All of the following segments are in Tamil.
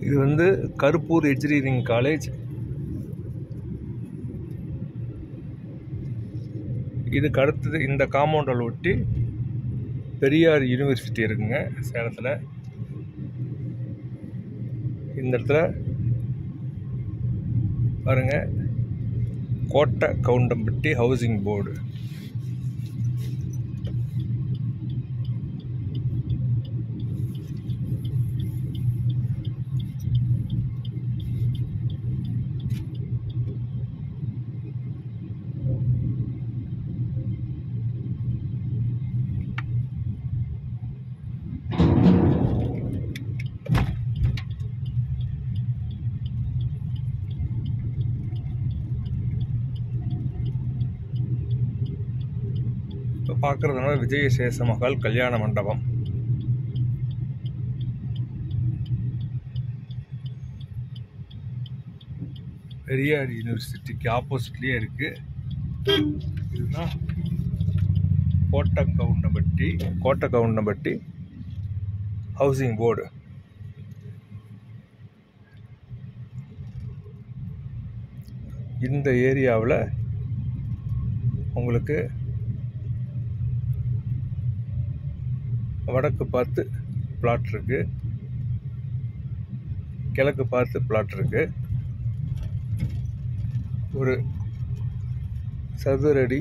இது வந்து கருப்பூர் என்ஜினியரிங் காலேஜ் இதுக்கு அடுத்தது இந்த காம்பவுண்டில் ஒட்டி பெரியார் யூனிவர்சிட்டி இருக்குங்க சேலத்தில் இந்த இடத்துல பாருங்க கோட்டை கவுண்டம்பட்டி ஹவுசிங் போர்டு இப்போ பார்க்குறதுனால விஜயசேஷ மகால் கல்யாண மண்டபம் பெரியார் யூனிவர்சிட்டிக்கு ஆப்போசிட்லேயே இருக்குது இதுதான் கோட்டை கவுண்டம்பட்டி கோட்டை கவுண்டம்பட்டி ஹவுசிங் போர்டு இந்த ஏரியாவில் உங்களுக்கு வடக்கு பார்த்து பிளாட் இருக்கு கிழக்கு பார்த்து பிளாட் இருக்கு ஒரு சதுரடி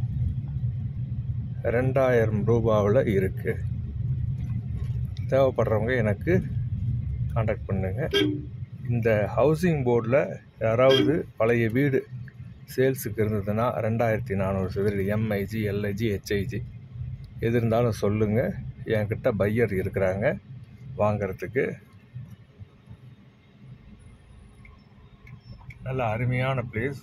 ரெண்டாயிரம் ரூபாவில் இருக்கு தேவைப்படுறவங்க எனக்கு காண்டாக்ட் பண்ணுங்க இந்த ஹவுசிங் போர்டில் யாராவது பழைய வீடு சேல்ஸுக்கு இருந்ததுன்னா ரெண்டாயிரத்தி நானூறு சதுரடி எம்ஐஜி எல்ஐஜி ஹெச்ஐஜி எது இருந்தாலும் சொல்லுங்கள் என்கிட்ட பையர் இருக்கிறாங்க வாங்கிறதுக்கு நல்ல அருமையான பிளேஸ்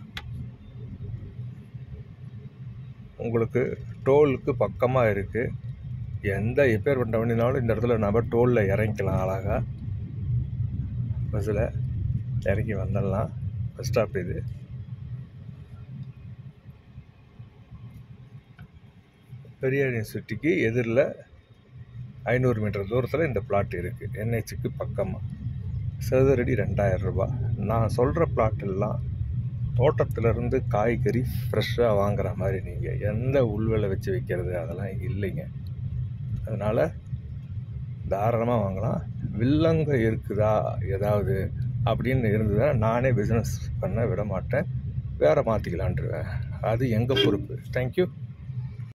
உங்களுக்கு டோலுக்கு பக்கமாக இருக்குது எந்த எப்பேர் பண்ண வண்டினாலும் இந்த இடத்துல நம்ம டோலில் இறங்கிக்கலாம் அழகாக பஸ்ஸில் இறங்கி வந்துடலாம் பஸ் ஸ்டாப் இது பெரியார் யூனிவர்சிட்டிக்கு எதிரில் ஐநூறு மீட்டர் தூரத்தில் இந்த பிளாட் இருக்குது என்ஹெச்சுக்கு பக்கமாக சதுரடி ரெண்டாயிரம் ரூபாய் நான் சொல்கிற பிளாட் எல்லாம் தோட்டத்திலேருந்து காய்கறி ஃப்ரெஷ்ஷாக வாங்குற மாதிரி நீங்கள் எந்த உள்வேலை வச்சு வைக்கிறது அதெல்லாம் இல்லைங்க அதனால் தாராளமாக வாங்கலாம் வில்லங்க இருக்குதா ஏதாவது அப்படின்னு இருந்ததுன்னா நானே பிஸ்னஸ் பண்ண விட மாட்டேன் வேறு மாற்றிக்கலான்ட்டுருவேன் அது எங்கள் பொறுப்பு தேங்க்யூ